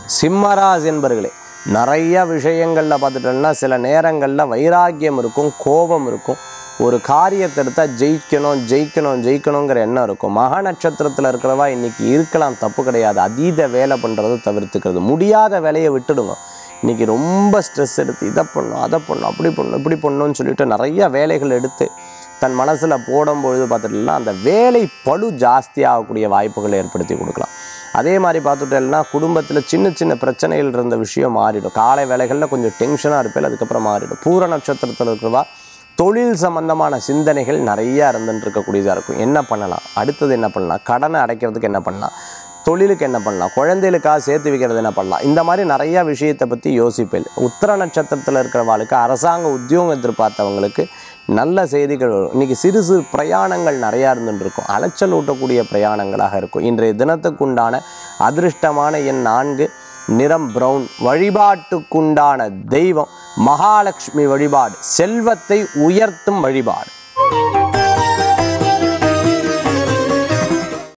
சிம்மராசி என்பர்களே நிறைய விஷயங்களில் பார்த்துட்டோம்னா சில நேரங்களில் வைராக்கியம் இருக்கும் கோபம் இருக்கும் ஒரு காரியத்தை எடுத்தால் ஜெயிக்கணும் ஜெயிக்கணும் ஜெயிக்கணுங்கிற எண்ணம் இருக்கும் மகா நட்சத்திரத்தில் இருக்கிறவா இன்னைக்கு இருக்கலாம் தப்பு கிடையாது அதீத வேலை பண்ணுறதை தவிர்த்துக்கிறது முடியாத வேலையை விட்டுடுங்க இன்னைக்கு ரொம்ப ஸ்ட்ரெஸ் எடுத்து இதை பண்ணும் அதை பண்ணும் அப்படி பண்ணும் இப்படி பண்ணணும்னு சொல்லிட்டு நிறைய வேலைகள் எடுத்து தன் மனசில் போடும்பொழுது பார்த்துட்டோம்னா அந்த வேலை பளு ஜாஸ்தியாகக்கூடிய வாய்ப்புகளை ஏற்படுத்தி கொடுக்கலாம் அதே மாதிரி பார்த்துட்டோம்னா குடும்பத்தில் சின்ன சின்ன பிரச்சனைகள் இருந்த விஷயம் மாறிடும் காலை வேலைகளில் கொஞ்சம் டென்ஷனாக இருப்பேன் அதுக்கப்புறம் மாறிடும் பூர நட்சத்திரத்தில் இருக்கிறவா தொழில் சம்பந்தமான சிந்தனைகள் நிறைய இருந்துட்டு இருக்கக்கூடியதாக இருக்கும் என்ன பண்ணலாம் அடுத்தது என்ன பண்ணலாம் கடனை அடைக்கிறதுக்கு என்ன பண்ணலாம் தொழிலுக்கு என்ன பண்ணலாம் குழந்தைகளுக்காக சேர்த்து வைக்கிறது என்ன பண்ணலாம் இந்த மாதிரி நிறைய விஷயத்தை பற்றி யோசிப்பேன் உத்தர நட்சத்திரத்தில் இருக்கிறவாளுக்கு அரசாங்க உத்தியோகம் எதிர்பார்த்தவங்களுக்கு நல்ல செய்திகள் வரும் இன்றைக்கி சிறு சிறு பிரயாணங்கள் நிறையா இருந்துட்டு இருக்கும் அலைச்சல் ஊட்டக்கூடிய பிரயாணங்களாக இருக்கும் இன்றைய தினத்துக்குண்டான அதிர்ஷ்டமான எண் நான்கு நிறம் பிரவுன் வழிபாட்டுக்குண்டான தெய்வம் மகாலட்சுமி வழிபாடு செல்வத்தை உயர்த்தும் வழிபாடு